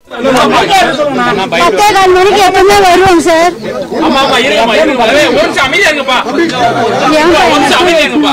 பத்தே கால் மணிக்கு எப்பவுமே வருவோம் சார் ஆமா ஆமா இருங்கம்மா இருங்கம்மா ஏய், ஒரு நிமிஷம் அமைதியா இருங்கப்பா ஏன்பா ஒரு நிமிஷம் அமைதியா இருங்கப்பா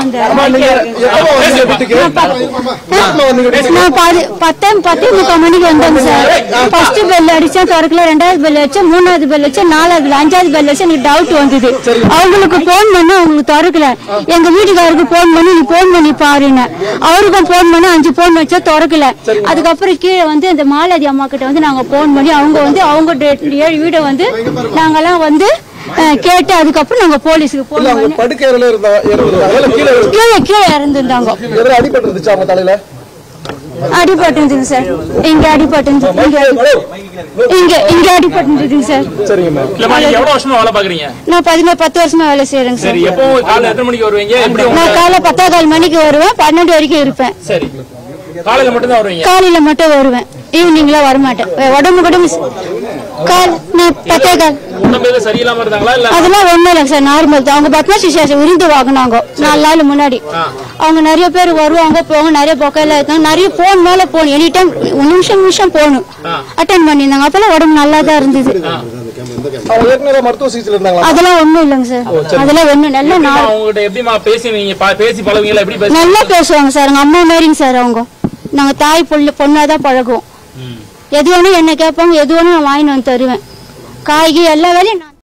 நான் பாதி பத்தே பத்தே முக்கால் மணிக்கு வந்தேங்க சார் ஃபர்ஸ்ட் பெல் அடிச்சேன் திறக்கல ரெண்டாவது பெல் அடிச்சேன் மூணாவது பெல் அடிச்சேன் நாலாவது bell, அஞ்சாவது பெல் அடிச்சேன் எனக்கு டவுட் வந்தது அவங்களுக்கு போன் பண்ண அவங்களுக்கு திறக்கல எங்க வீட்டுக்காரருக்கு போன் பண்ணி நீ போன் பண்ணி பாருன்னு அவருக்கும் போன் பண்ணி அஞ்சு போன் வச்சா திறக்கல அதுக்கப்புறம் கீழே வந்து இந்த மாலதி அம்மா கிட்ட வந்து நாங்க போன் பண்ணி அவங்க வந்து அவங்க டே- ஏழு வீடை வந்து நாங்கெல்லாம் வந்து அஹ், கேட்டு அதுக்கப்புறம் நாங்க போலீஸுக்கு போன் அவங்க பண்ணி படுக்கையில இருந்த இருந்தாங்க கீழே கீழே கீழே இறந்துருந்தாங்க எதிர அடிபட்டு இருந்துச்சு அவங்க தலையில அடிபட்டுருந்துங்க சார் இங்க அடிபட்டுருந்துச்சு இங்க அடி- இங்க இங்க அடிபட்டுருந்துங்க சார் சரிங்கம்மா இல்லம்மா நீங்க எவ்வளவு வருஷமா வேலை பாக்குறீங்க நான் பதினோரு பத்து வருஷமா வேலை செய்யறேங்க சார் சரி எப்போ காலைல எத்தனை மணிக்கு வருவீங்க எப்படி உங்க- நான் காலை பத்தே கால் மணிக்கு வருவேன் பன்னெண்டு வரைக்கும் இருப்பேன் சரி காலையில மட்டும் தான் வருவீங்க காலையில மட்டும் வருவேன் ஈவினிங்ல வரமாட்டேன் உடம்பு கூட மிஸ் கால் நான் பத்தே கால் உடம்பு எதுவும் சரியில்லாம இருந்தாங்களா இல்ல அதெல்லாம் ஒண்ணும் இல்லைங்க சார் நார்மல் தான் அவங்க பத்மா சிசுவாசம் விருந்து வாங்கினாங்க நாலு நாள் முன்னாடி அவங்க நிறைய பேர் வருவாங்க போவாங்க நிறைய பொக்கையில இருக்காங்க நிறைய போன் மேல போன் எனி டைம் நிமிஷம் நிமிஷம் போகணும் அட்டன் பண்ணியிருந்தாங்க அப்பெல்லாம் உடம்பு நல்லா தான் இருந்தது அவங்க ஏற்கனவே மருத்துவ சிகிச்சையில் இருந்தாங்களா அதெல்லாம் ஒண்ணும் இல்லைங்க சார் அதெல்லாம் ஒண்ணும் நல்ல எப்படிம்மா நார் உங்ககிட்ட எப்படிமா பேசி நீங்க பா- பேசி பழகுவீங்களா எப்படி பேசி நல்லா பேசுவாங்க சார் எங்க அம்மா மாரிங்க சார் அவங்க நாங்க தாய் பொண்ணு பொண்ணாதான் பழகுவோம் எது வேணும் என்ன கேட்பாங்க எது வேணும் நான் வாங்கிட்டு வந்து தருவேன் காய்கறி எல்லா வேலையும் நான்